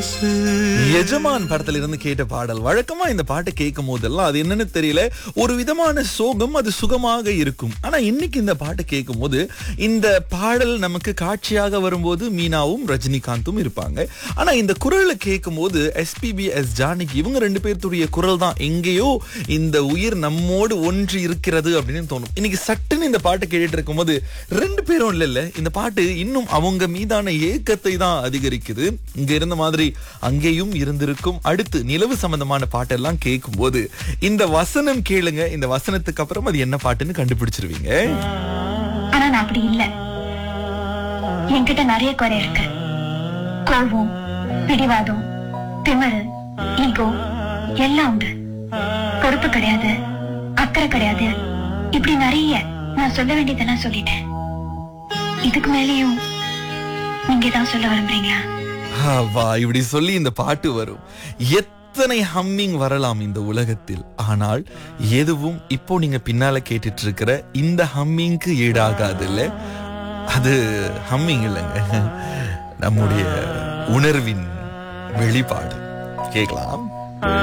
பேசு எஜமான் படத்துல இருந்து கேட்ட பாடல் வழக்கமா இந்த பாட்டை கேட்கும் போதெல்லாம் அது என்னன்னு தெரியல ஒரு விதமான சோகம் அது சுகமாக இருக்கும் ஆனா இன்னைக்கு இந்த பாட்டை கேட்கும் போது இந்த பாடல் நமக்கு காட்சியாக வரும்போது மீனாவும் ரஜினிகாந்தும் இருப்பாங்க ஆனா இந்த குரலை கேட்கும் போது எஸ்பிபி எஸ் ஜானகி இவங்க ரெண்டு பேர்த்துடைய குரல் தான் எங்கேயோ இந்த உயிர் நம்மோடு ஒன்று இருக்கிறது அப்படின்னு தோணும் இன்னைக்கு சட்டுன்னு இந்த பாட்டை கேட்டுட்டு இருக்கும்போது ரெண்டு பேரும் இல்ல இல்ல இந்த பாட்டு இன்னும் அவங்க மீதான ஏக்கத்தை தான் அதிகரிக்குது இங்க இருந்த மாதிரி அங்கேயும் இருந்திருக்கும் அடுத்து நிலவு சம்பந்தமான பாட்டெல்லாம் கேட்கும் போது இந்த வசனம் கேளுங்க இந்த வசனத்துக்கு அப்புறம் அது என்ன பாட்டுன்னு கண்டுபிடிச்சிருவீங்க ஆனா நான் அப்படி இல்ல என்கிட்ட நிறைய குறை இருக்கு கோபம் பிடிவாதம் திமிரு ஈகோ எல்லாம் உண்டு பொறுப்பு கிடையாது அக்கறை கிடையாது இப்படி நிறைய நான் சொல்ல வேண்டியதெல்லாம் சொல்லிட்டேன் இதுக்கு மேலேயும் நீங்க தான் சொல்ல விரும்புறீங்களா வா இப்படி சொல்லி இந்த பாட்டு வரும் எத்தனை ஹம்மிங் வரலாம் இந்த உலகத்தில் ஆனால் எதுவும் இப்போ நீங்க பின்னால கேட்டுட்டு இருக்கிற இந்த ஹம்மிங்க்கு ஈடாகாது இல்ல அது ஹம்மிங் இல்லைங்க நம்முடைய உணர்வின் வெளிப்பாடு கேட்கலாம்